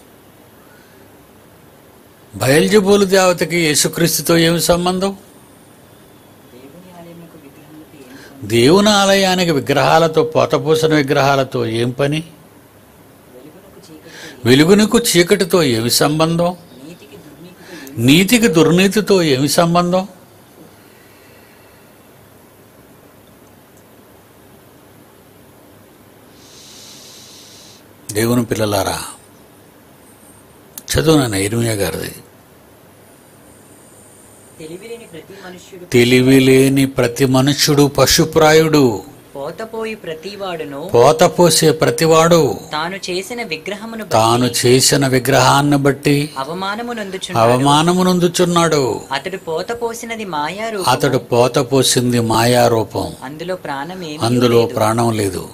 A: బయల్జబూలు దేవతకి యేసుక్రీస్తుతో ఏమి సంబంధం
B: దేవుని ఆలయములకు విగ్రహములకు ఏమి సంబంధం?
A: దేవుని ఆలయానికి విగ్రహాలతో పోతపోసిన విగ్రహాలతో ఏం పని
B: వెలుగునకు చీకటికి
A: వెలుగునకు చీకటితో ఏమి సంబంధం
B: నీతికి దుర్నీతికి ఏమి
A: నీతికి దుర్నీతితో ఏమి సంబంధం దేవుని పిల్లలారా చదువున ఇర్మియా గారిది
B: తెలివిలేని ప్రతి మనుష్యుడు
A: తెలివి లేని ప్రతి మనుష్యుడు పశుప్రాయుడు
B: పోతపోయి ప్రతివాడును
A: పోతపోసే ప్రతివాడు
B: తాను చేసిన విగ్రహమును
A: తాను
B: బట్టి
A: చేసిన విగ్రహాన్ని బట్టి
B: అవమానము నొందుచున్నాడు
A: అవమానమునందుచున్నాడు
B: అతడు పోత పోసినది మాయారు
A: అతడు పోతపోసింది మాయారూపం
B: అందులో ప్రాణం ఏమీ
A: అందులో
B: లేదు.
A: ప్రాణం లేదు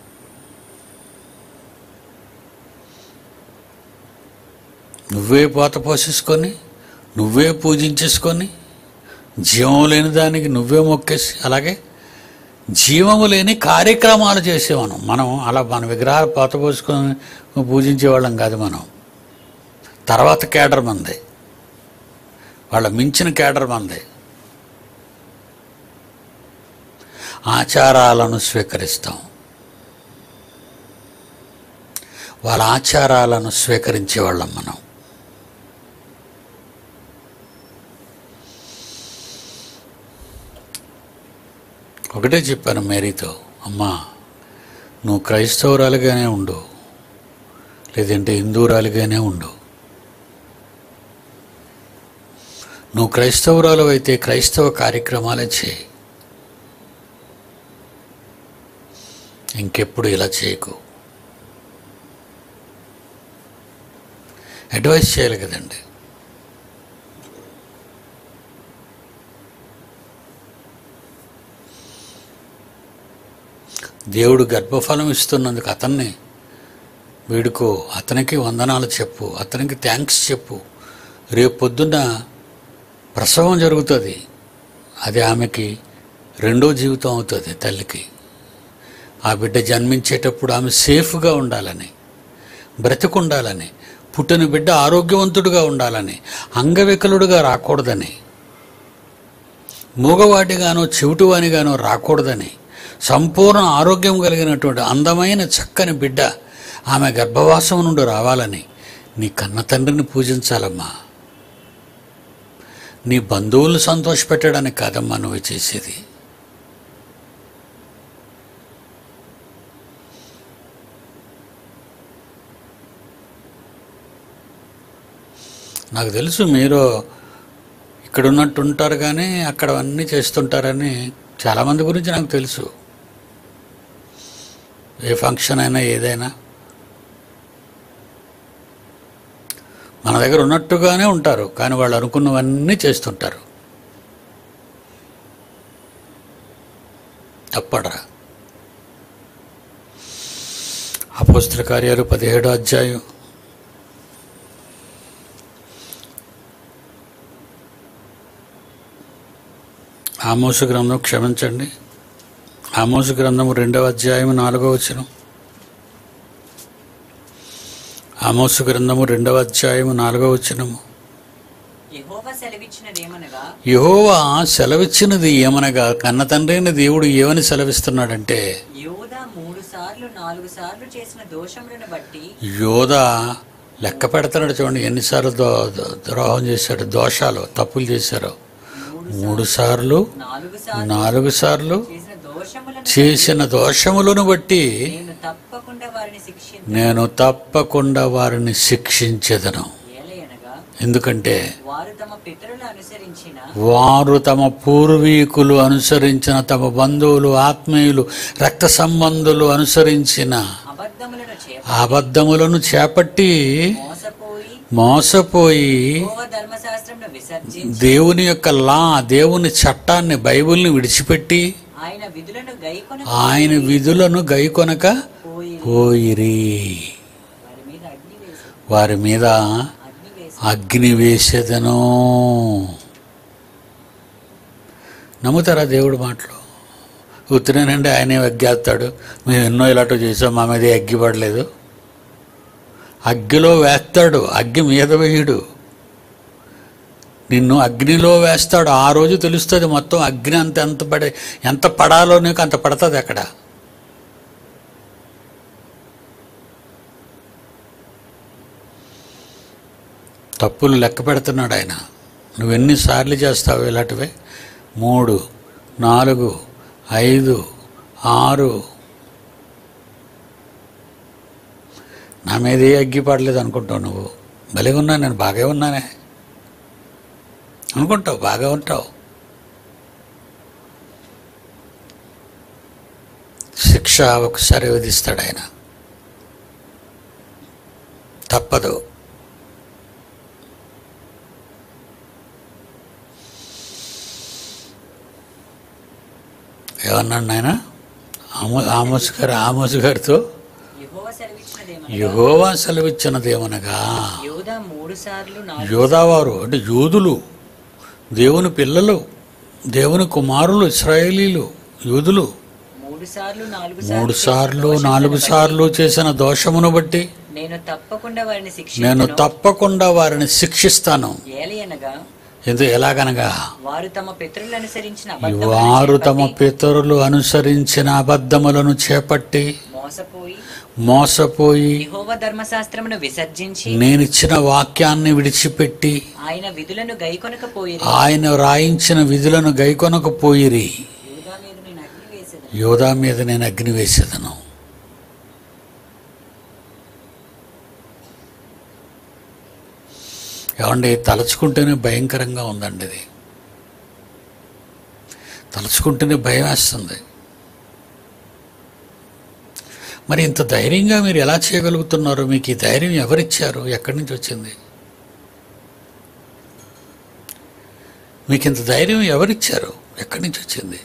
A: నువ్వే పోత పోసేసుకొని నువ్వే పూజించేసుకొని జీవం లేని దానికి నువ్వే మొక్కేసి అలాగే జీవము లేని కార్యక్రమాలు చేసేవాను మనం అలా మన విగ్రహాలు పోత పోసుకొని పూజించేవాళ్ళం కాదు మనం తర్వాత కేడర్ మంది వాళ్ళ మించిన కేడర్ మంది ఆచారాలను స్వీకరిస్తాం వాళ్ళ ఆచారాలను స్వీకరించే వాళ్ళం మనం ఒకటే చెప్పాను మేరీతో అమ్మా నువ్వు క్రైస్తవురాలుగానే ఉండు లేదంటే హిందూరాలుగానే ఉండు నువ్వు క్రైస్తవురాలు అయితే క్రైస్తవ కార్యక్రమాలే చేయి ఇంకెప్పుడు ఇలా చేయకు అడ్వైస్ చేయాలి కదండి దేవుడు గర్భఫలం ఇస్తున్నందుకు అతన్ని వీడుకో అతనికి వందనాలు చెప్పు అతనికి థ్యాంక్స్ చెప్పు రేపు పొద్దున్న ప్రసవం జరుగుతుంది అది ఆమెకి రెండో జీవితం అవుతుంది తల్లికి ఆ బిడ్డ జన్మించేటప్పుడు ఆమె సేఫ్గా ఉండాలని బ్రతికుండాలని పుట్టిన బిడ్డ ఆరోగ్యవంతుడుగా ఉండాలని అంగవికలుడుగా రాకూడదని మూగవాటిగానో చెవిటివానిగానో రాకూడదని సంపూర్ణ ఆరోగ్యం కలిగినటువంటి అందమైన చక్కని బిడ్డ ఆమె గర్భవాసం నుండి రావాలని నీ కన్న తండ్రిని పూజించాలమ్మా నీ బంధువులను సంతోషపెట్టడానికి కాదమ్మా నువ్వు చేసేది నాకు తెలుసు మీరు ఇక్కడ ఉన్నట్టు ఉంటారు కానీ అక్కడ అన్నీ చేస్తుంటారని చాలామంది గురించి నాకు తెలుసు ఏ ఫంక్షన్ అయినా ఏదైనా మన దగ్గర ఉన్నట్టుగానే ఉంటారు కానీ వాళ్ళు అనుకున్నవన్నీ చేస్తుంటారు తప్పడరా అపోస్తుల కార్యాలు పదిహేడో అధ్యాయం ఆమోసు గ్రంథం క్షమించండి ఆమోసు గ్రంథం రెండవ అధ్యాయం నాలుగవ వచనం ఆమోసు గ్రంథము రెండవ అధ్యాయము నాలుగవ వచనము
B: యెహోవా సెలవిచ్చినదేమనగా
A: యెహోవా సెలవిచ్చినది ఏమనగా కన్న తండ్రైన దేవుడు ఏమని సెలవిస్తున్నాడంటే
B: యోధా మూడు సార్లు నాలుగు సార్లు చేసిన దోషములను బట్టి
A: యోధ లెక్క పెడతాడు చూడండి ఎన్నిసార్లు దో దో- ద్రోహం చేశాడు దోషాలు తప్పులు చేశారు మూడు సార్లు
B: నాలుగు సార్లు
A: నాలుగు సార్లు
B: చేసిన దోషములను
A: చేసిన దోషములను బట్టి
B: నేను తప్పకుండా వారిని శిక్షించ
A: నేను తప్పకుండా వారిని శిక్షించెదను
B: ఏలయనగా
A: ఎందుకంటే
B: వారు తమ పితరులు అనుసరించిన
A: వారు తమ పూర్వీకులు అనుసరించిన తమ బంధువులు ఆత్మీయులు రక్త సంబంధులు అనుసరించిన
B: అబద్ధములను చేప
A: అబద్ధములను చేపట్టి
B: మోసపోయి
A: మోసపోయి
B: యెహోవా ధర్మశాస్త్రమును విసర్జించి
A: దేవుని యొక్క లా దేవుని చట్టాన్ని బైబిల్ని విడిచిపెట్టి
B: ఆయన విధులను గైకొన
A: ఆయన విధులను గైకొనక
B: పోయి
A: పోయిరి
B: వారి మీద అగ్ని
A: వారి మీద
B: అగ్ని వేసి
A: అగ్ని వేసేదను నమ్ముతారా దేవుడు మాటలు ఉత్తరేనండి ఆయనే అగ్గేస్తాడు మేము ఎన్నో ఇలాంటివి చేసాం మా మీద అగ్గి పడలేదు అగ్గిలో వేస్తాడు అగ్గి మీద వేయడు నిన్ను అగ్నిలో వేస్తాడు ఆ రోజు తెలుస్తుంది మొత్తం అగ్ని అంత ఎంత పడే ఎంత పడాలో నీకు అంత పడుతుంది అక్కడ తప్పులు లెక్క పెడుతున్నాడు ఆయన నువ్వు ఎన్నిసార్లు చేస్తావు ఇలాంటివి మూడు నాలుగు ఐదు ఆరు నా మీద ఏ అగ్గి పడలేదు అనుకుంటావు నువ్వు భలే ఉన్నా నేను బాగా ఉన్నానే అనుకుంటావు బాగా ఉంటావు శిక్ష ఒకసారి విధిస్తాడు ఆయన తప్పదు ఏమన్నాడు నాయన ఆమో ఆమోస్ గారు ఆమోస్ గారితో
B: యెహోవా సెలవిచ్చినదేమనగా
A: యహోవా సెలవిచ్చినదేమనగా
B: యూదా మూడు సార్లు నాలుగు
A: యోధావారు అంటే యూదులు దేవుని పిల్లలు దేవుని కుమారులు ఇస్రాయేలీలు యూదులు
B: మూడు సార్లు నాలుగు
A: మూడు
B: చేసిన
A: సార్లు
B: దోషములను
A: నాలుగు
B: బట్టి
A: సార్లు చేసిన దోషమును బట్టి
B: నేను తప్పకుండా వారిని
A: నేను
B: శిక్షించను
A: తప్పకుండా వారిని శిక్షిస్తాను
B: ఏలయనగా
A: ఎందు ఎలాగనగా
B: వారు తమ పితరులు అనుసరించిన
A: వారు తమ
B: అబద్ధములను
A: పితరులు అనుసరించిన అబద్ధములను చేపట్టి
B: మోసపోయి
A: మోసపోయి
B: యెహోవా ధర్మశాస్త్రమును విసర్జించి
A: నేనిచ్చిన వాక్యాన్ని విడిచిపెట్టి
B: ఆయన విధులను గైకొనకపోయి
A: ఆయన రాయించిన విధులను గైకొనకపోయిరి
B: యూదా మీద నేను అగ్ని వేసేదను
A: యోధా మీద నేను అగ్ని వేసేదను ఏమండి తలుచుకుంటేనే భయంకరంగా ఉందండి ఇది తలుచుకుంటేనే భయం వేస్తుంది మరి ఇంత ధైర్యంగా మీరు ఎలా చేయగలుగుతున్నారు మీకు ఈ ధైర్యం ఎవరిచ్చారు ఎక్కడి నుంచి వచ్చింది మీకు ఇంత ధైర్యం ఎవరిచ్చారు ఎక్కడి నుంచి వచ్చింది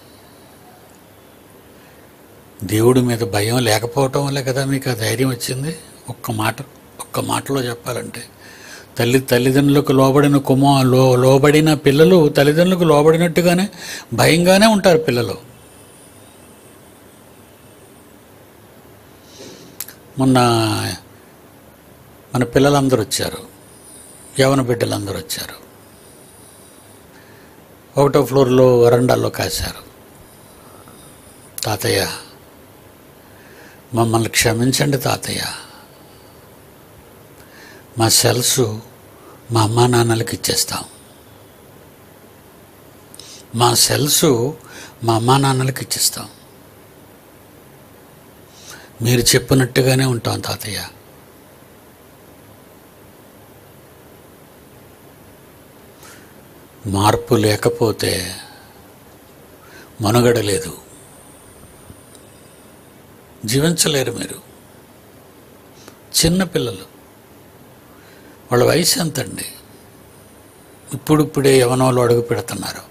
A: దేవుడి మీద భయం లేకపోవటం వల్లే కదా మీకు ఆ ధైర్యం వచ్చింది ఒక్క మాట ఒక్క మాటలో చెప్పాలంటే తల్లి తల్లిదండ్రులకు లోబడిన కుమా లో లోబడిన పిల్లలు తల్లిదండ్రులకు లోబడినట్టుగానే భయంగానే ఉంటారు పిల్లలు మొన్న మన పిల్లలందరూ వచ్చారు యవన బిడ్డలందరూ వచ్చారు ఒకటో ఫ్లోర్లో వరండాల్లో కాశారు తాతయ్య మమ్మల్ని క్షమించండి తాతయ్య మా సెల్స్ మా అమ్మా నాన్నలకి ఇచ్చేస్తాం మా సెల్స్ మా అమ్మా నాన్నలకి ఇచ్చేస్తాం మీరు చెప్పినట్టుగానే ఉంటాం తాతయ్య మార్పు లేకపోతే మనుగడ లేదు జీవించలేరు మీరు చిన్నపిల్లలు వాళ్ళ వయసు ఎంతండి ఇప్పుడిప్పుడే యవనంలో అడుగు పెడుతున్నారు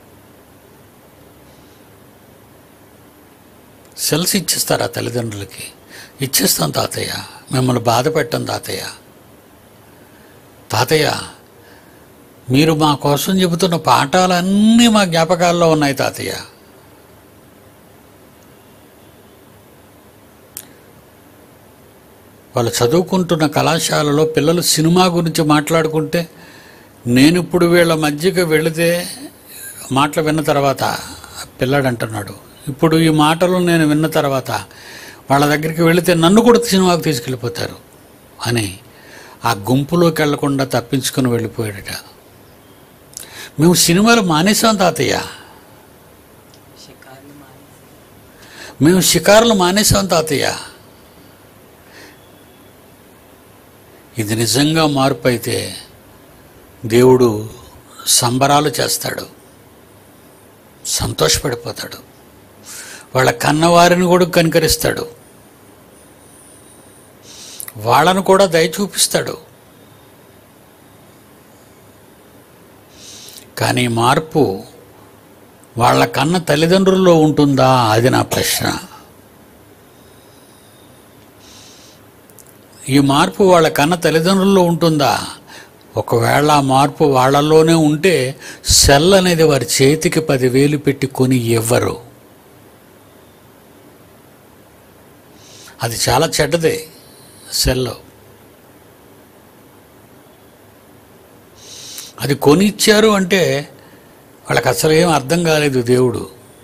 A: సెల్స్ ఇచ్చేస్తారా తల్లిదండ్రులకి ఇచ్చేస్తాం తాతయ్య మిమ్మల్ని బాధ పెట్టం తాతయ్య తాతయ్య మీరు మా కోసం చెబుతున్న పాఠాలన్నీ మా జ్ఞాపకాల్లో ఉన్నాయి తాతయ్య వాళ్ళు చదువుకుంటున్న కళాశాలలో పిల్లలు సినిమా గురించి మాట్లాడుకుంటే నేను ఇప్పుడు వీళ్ళ మధ్యకి వెళితే మాటలు విన్న తర్వాత పిల్లాడు అంటున్నాడు ఇప్పుడు ఈ మాటలు నేను విన్న తర్వాత వాళ్ళ దగ్గరికి వెళితే నన్ను కూడా సినిమాకు తీసుకెళ్ళిపోతారు అని ఆ గుంపులోకి వెళ్లకుండా తప్పించుకుని వెళ్ళిపోయాడట మేము సినిమాలు మానేసాం తాతయ్య
B: షికారులు మానేసి
A: మేము షికారులు మానేసాం తాతయ్య ఇది నిజంగా మార్పు అయితే దేవుడు సంబరాలు చేస్తాడు సంతోషపడిపోతాడు వాళ్ళ కన్నవారిని కూడా కనికరిస్తాడు వాళ్ళను కూడా దయ చూపిస్తాడు కానీ మార్పు వాళ్ళ కన్న తల్లిదండ్రుల్లో ఉంటుందా అది నా ప్రశ్న ఈ మార్పు వాళ్ళ కన్న తల్లిదండ్రుల్లో ఉంటుందా ఒకవేళ ఆ మార్పు వాళ్ళల్లోనే ఉంటే సెల్ అనేది వారి చేతికి పదివేలు పెట్టి కొని ఇవ్వరు అది చాలా చెడ్డదే సెల్ అది కొని ఇచ్చారు అంటే వాళ్ళకి అసలు ఏం అర్థం కాలేదు దేవుడు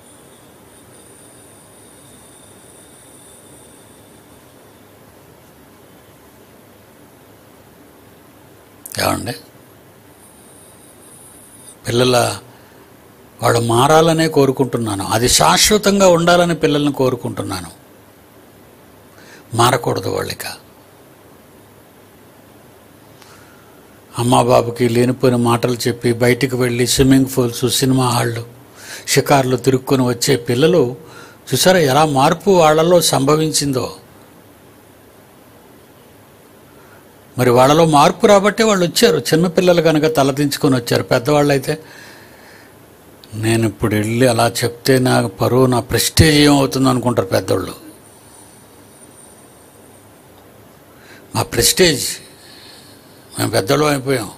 A: ఏమండి పిల్లల వాడు మారాలనే కోరుకుంటున్నాను అది శాశ్వతంగా ఉండాలని పిల్లల్ని కోరుకుంటున్నాను మారకూడదు వాళ్ళిక అమ్మా బాబుకి లేనిపోయిన మాటలు చెప్పి బయటికి వెళ్ళి స్విమ్మింగ్ పూల్స్ సినిమా హాళ్ళు షికార్లు తిరుక్కొని వచ్చే పిల్లలు చూసారా ఎలా మార్పు వాళ్ళలో సంభవించిందో మరి వాళ్ళలో మార్పు రాబట్టే వాళ్ళు వచ్చారు చిన్నపిల్లలు కనుక తలదించుకొని వచ్చారు పెద్దవాళ్ళు అయితే నేను ఇప్పుడు వెళ్ళి అలా చెప్తే నా పరువు నా ప్రెస్టేజ్ ఏమవుతుందో అనుకుంటారు పెద్దోళ్ళు మా ప్రెస్టేజ్ మేము పెద్దోళ్ళం అయిపోయాం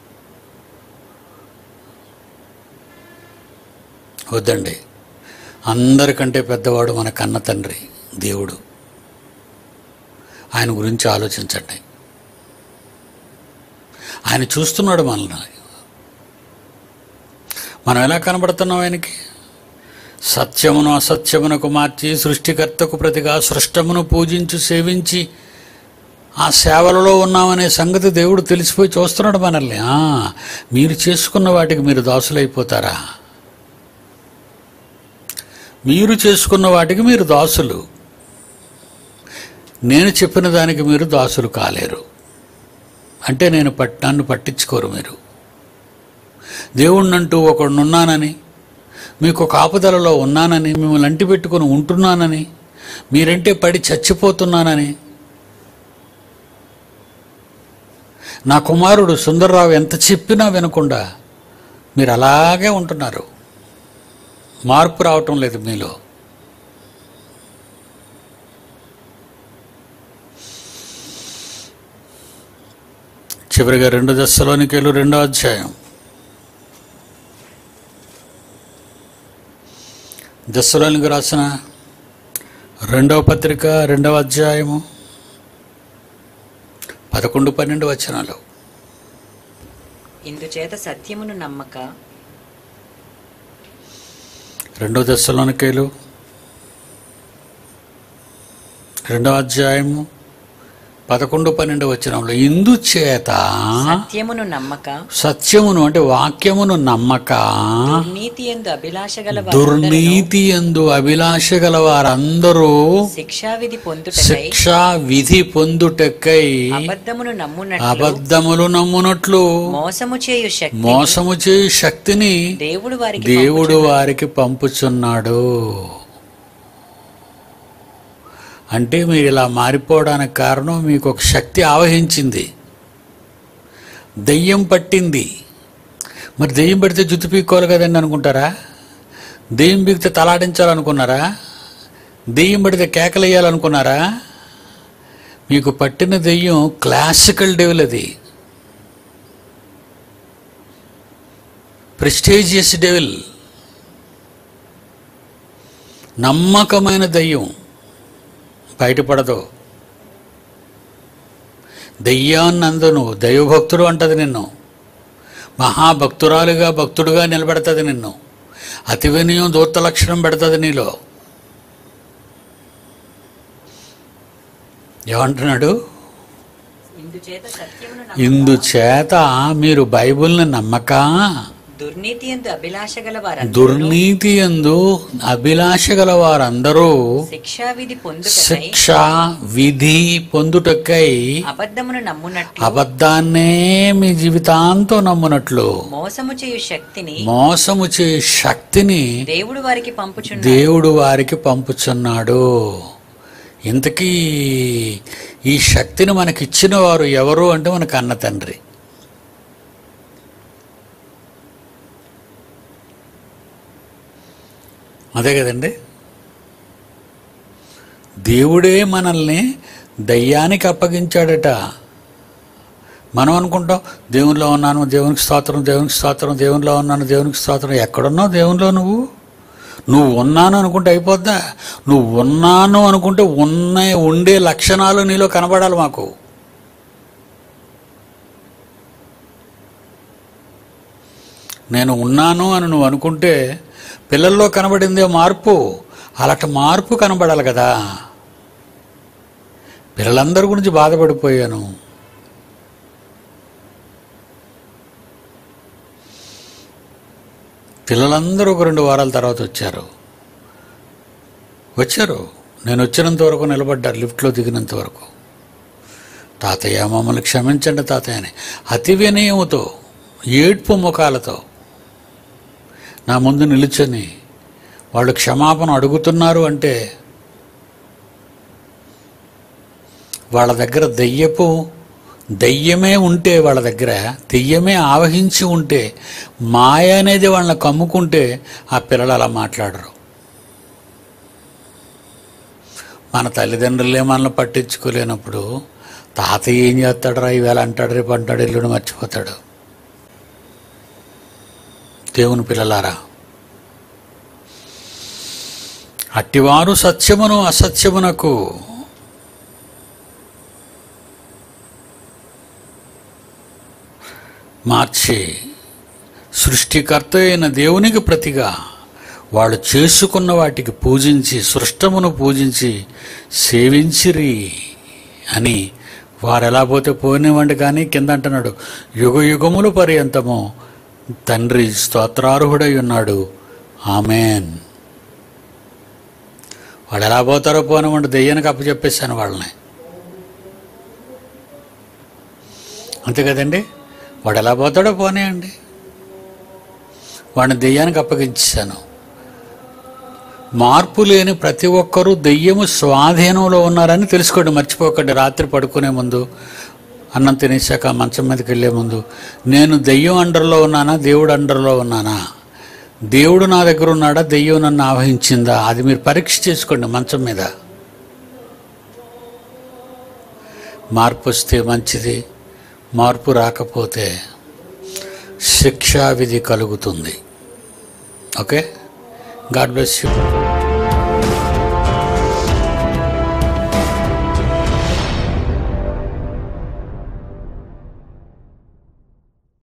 A: వద్దండి అందరికంటే పెద్దవాడు మన కన్న తండ్రి దేవుడు ఆయన గురించి ఆలోచించండి ఆయన చూస్తున్నాడు మనల్ని మనం ఎలా కనబడుతున్నాం ఆయనకి సత్యమును అసత్యమునకు మార్చి సృష్టికర్తకు ప్రతిగా సృష్టమును పూజించి సేవించి ఆ సేవలలో ఉన్నామనే సంగతి దేవుడు తెలిసిపోయి చూస్తున్నాడు మనల్ని ఆ, మీరు చేసుకున్న వాటికి మీరు దాసులైపోతారా మీరు చేసుకున్న వాటికి మీరు దాసులు నేను చెప్పిన దానికి మీరు దాసులు కాలేరు అంటే నేను పట్ నన్ను పట్టించుకోరు మీరు దేవుణ్ణంటూ ఒకడున్నానని మీకు ఒక ఆపదలలో ఉన్నానని మిమ్మల్ని అంటి పెట్టుకుని ఉంటున్నానని మీరంటే పడి చచ్చిపోతున్నానని నా కుమారుడు సుందర్రావు ఎంత చెప్పినా వినకుండా మీరు అలాగే ఉంటున్నారు మార్పు రావటం లేదు మీలో చివరిగా రెండు దశలోనికేలు రెండో అధ్యాయం దశలోనికి రాసిన రెండవ పత్రిక రెండవ అధ్యాయము పదకొండు పన్నెండు వచనాలు
B: ఇందుచేత సత్యమును నమ్మక
A: రెండో దశలోనికేలు రెండవ అధ్యాయము పదకొండు పన్నెండు వచనంలో ఇందుచేత
B: సత్యమును నమ్మక
A: సత్యమును అంటే వాక్యమును నమ్మక
B: దుర్నీతి ఎందు అభిలాష గల
A: దుర్నీతి ఎందు అభిలాష గల వారందరూ
B: శిక్షావిధి పొందుటకై
A: శిక్షా విధి పొందుటకై
B: అబద్ధమును నమ్మునట్లు
A: అబద్ధములు నమ్మునట్లు
B: మోసము చేయు శక్తి
A: మోసము చేయు శక్తిని
B: దేవుడు వారికి
A: దేవుడు వారికి పంపుచున్నాడు అంటే మీరు ఇలా మారిపోవడానికి కారణం మీకు ఒక శక్తి ఆవహించింది దెయ్యం పట్టింది మరి దెయ్యం పడితే జుత్తు పీక్కోవాలి కదండి అనుకుంటారా దెయ్యం పీకితే తలాడించాలనుకున్నారా దెయ్యం పడితే కేకలేయాలనుకున్నారా మీకు పట్టిన దెయ్యం క్లాసికల్ డెవిల్ అది ప్రెస్టేజియస్ డెవిల్ నమ్మకమైన దయ్యం బయటపడదు దయ్యాన్నందు నువ్వు దైవభక్తుడు అంటది నిన్ను మహాభక్తురాలుగా భక్తుడుగా నిలబెడతది నిన్ను అతి వినయం దూర్త లక్షణం పెడుతుంది నీలో ఏమంటున్నాడు
B: ఇందుచేత సత్యమును
A: ఇందుచేత మీరు బైబిల్ని నమ్మక
B: దుర్నీతి ఎందు అభిలాష గల వారందరూ
A: దుర్నీతి ఎందు అభిలాష గల వారందరూ
B: శిక్షావిధి పొందుటకై
A: శిక్ష విధి పొందుటకై
B: అబద్ధమును నమ్మునట్లు
A: అబద్ధాన్నే మీ జీవితాంతో నమ్మునట్లు
B: మోసము చేయు శక్తిని
A: మోసము చే శక్తిని
B: దేవుడు వారికి పంపుచున్నాడు
A: దేవుడు వారికి పంపుచున్నాడు ఇంతకీ ఈ శక్తిని మనకిచ్చిన వారు ఎవరు అంటే మన కన్న తండ్రి అదే కదండి దేవుడే మనల్ని దయ్యానికి అప్పగించాడట మనం అనుకుంటాం దేవునిలో ఉన్నాను దేవునికి స్తోత్రం దేవునికి స్తోత్రం దేవునిలో ఉన్నాను దేవునికి స్తోత్రం ఎక్కడున్నావు దేవునిలో నువ్వు నువ్వు ఉన్నాను అనుకుంటే అయిపోద్దా నువ్వు ఉన్నాను అనుకుంటే ఉన్న ఉండే లక్షణాలు నీలో కనబడాలి మాకు నేను ఉన్నాను అని నువ్వు అనుకుంటే పిల్లల్లో కనబడిందే మార్పు అలాంటి మార్పు కనబడాలి కదా పిల్లలందరి గురించి బాధపడిపోయాను పిల్లలందరూ ఒక రెండు వారాల తర్వాత వచ్చారు వచ్చారు నేను వచ్చినంత వరకు నిలబడ్డారు లిఫ్ట్లో దిగినంత వరకు తాతయ్య మమ్మల్ని క్షమించండి తాతయ్య అని అతి వినయముతో ఏడ్పు ముఖాలతో నా ముందు నిలుచొని వాళ్ళు క్షమాపణ అడుగుతున్నారు అంటే వాళ్ళ దగ్గర దెయ్యపు దెయ్యమే ఉంటే వాళ్ళ దగ్గర దెయ్యమే ఆవహించి ఉంటే మాయ అనేది వాళ్ళని కమ్ముకుంటే ఆ పిల్లలు అలా మాట్లాడరు మన తల్లిదండ్రులే మనల్ని పట్టించుకోలేనప్పుడు తాతయ్య ఏం చేస్తాడరా ఈవేళ అంటాడు రేపు అంటాడు ఎల్లుండి మర్చిపోతాడు దేవుని పిల్లలారా అట్టివారు సత్యమును అసత్యమునకు మార్చి సృష్టికర్త అయిన దేవునికి ప్రతిగా వాళ్ళు చేసుకున్న వాటికి పూజించి సృష్టమును పూజించి సేవించిరి అని వారు ఎలా పోతే పోనివ్వండి కానీ కింద అంటున్నాడు యుగ యుగములు పర్యంతము తండ్రి స్తోత్రార్హుడై ఉన్నాడు ఆమెన్ వాళ్ళు ఎలా పోతారో పోనివ్వండి దెయ్యానికి అప్పచెప్పేశాను వాళ్ళని అంతే కదండి వాడు ఎలా పోతాడో పోనీయండి వాడిని దెయ్యానికి అప్పగించాను మార్పు లేని ప్రతి ఒక్కరూ దెయ్యము స్వాధీనంలో ఉన్నారని తెలుసుకోండి మర్చిపోకండి రాత్రి పడుకునే ముందు అన్నం తినేసాక మంచం మీదకి వెళ్ళే ముందు నేను దెయ్యం అండర్లో ఉన్నానా దేవుడు అండర్లో ఉన్నానా దేవుడు నా దగ్గర ఉన్నాడా దెయ్యం నన్ను ఆవహించిందా అది మీరు పరీక్ష చేసుకోండి మంచం మీద మార్పు వస్తే మంచిది మార్పు రాకపోతే శిక్షా విధి కలుగుతుంది ఓకే గాడ్ బ్లెస్ యూ